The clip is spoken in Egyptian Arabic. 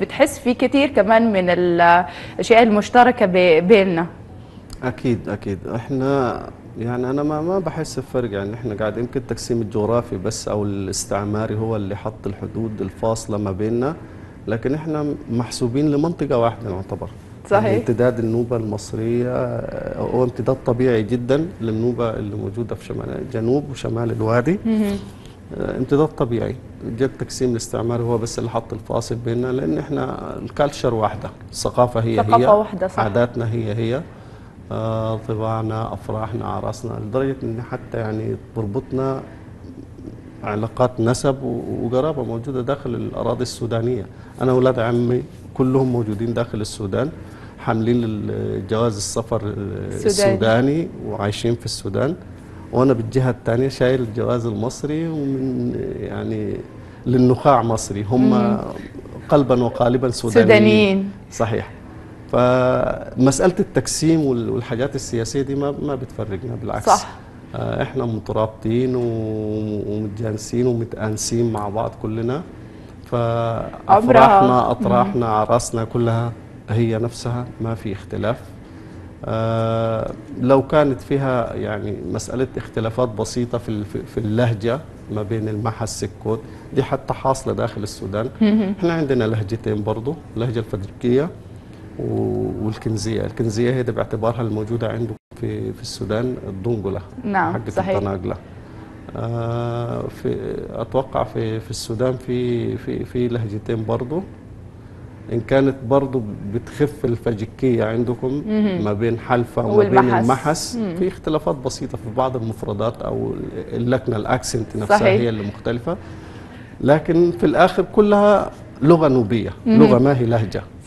بتحس في كثير كمان من الاشياء المشتركه بيننا اكيد اكيد احنا يعني انا ما ما بحس بفرق يعني احنا قاعد يمكن التقسيم الجغرافي بس او الاستعماري هو اللي حط الحدود الفاصله ما بيننا لكن احنا محسوبين لمنطقه واحده نعتبر صحيح يعني امتداد النوبه المصريه هو امتداد طبيعي جدا للنوبه اللي موجوده في شمال جنوب وشمال الوادي امتداد طبيعي جاء التقسيم الاستعماري هو بس اللي حط الفاصل بيننا لان احنا الكالتشر واحده الثقافه هي ثقافة هي واحدة، صح. عاداتنا هي هي آه، طباعنا افراحنا اعراسنا لدرجه ان حتى يعني تربطنا علاقات نسب و- وقرابه موجوده داخل الاراضي السودانيه انا اولاد عمي كلهم موجودين داخل السودان حاملين ال- جواز السفر السوداني. السوداني وعايشين في السودان وانا بالجهه الثانيه شايل الجواز المصري ومن يعني للنخاع مصري هم قلبا وقالبا سودانيين سودانيين صحيح فمساله التقسيم وال- والحاجات السياسيه دي ما ما بتفرقنا بالعكس صح. آه، احنا مترابطين و- ومتجانسين ومتانسين مع بعض كلنا فافراحنا اطراحنا اعراسنا كلها هي نفسها ما في اختلاف آه، لو كانت فيها يعني مسألة اختلافات بسيطة في ال- في اللهجة ما بين المحا السكوت دي حتى حاصلة داخل السودان احنا عندنا لهجتين برضو اللهجة الفدركية و- والكنزية الكنزية هي دي باعتبارها الموجودة عندكم في في السودان الدنقلة نعم، حقت صحيح. الطناقلة آه، في اتوقع في في السودان في في في لهجتين برضو ان كانت برضو بتخف الفجكيه عندكم ما بين حلفه وما بين والمحس. المحس في اختلافات بسيطه في بعض المفردات او اللكنه الاكسنت نفسها صحيح. هي اللي مختلفه لكن في الاخر كلها لغه نوبيه لغه ما هي لهجه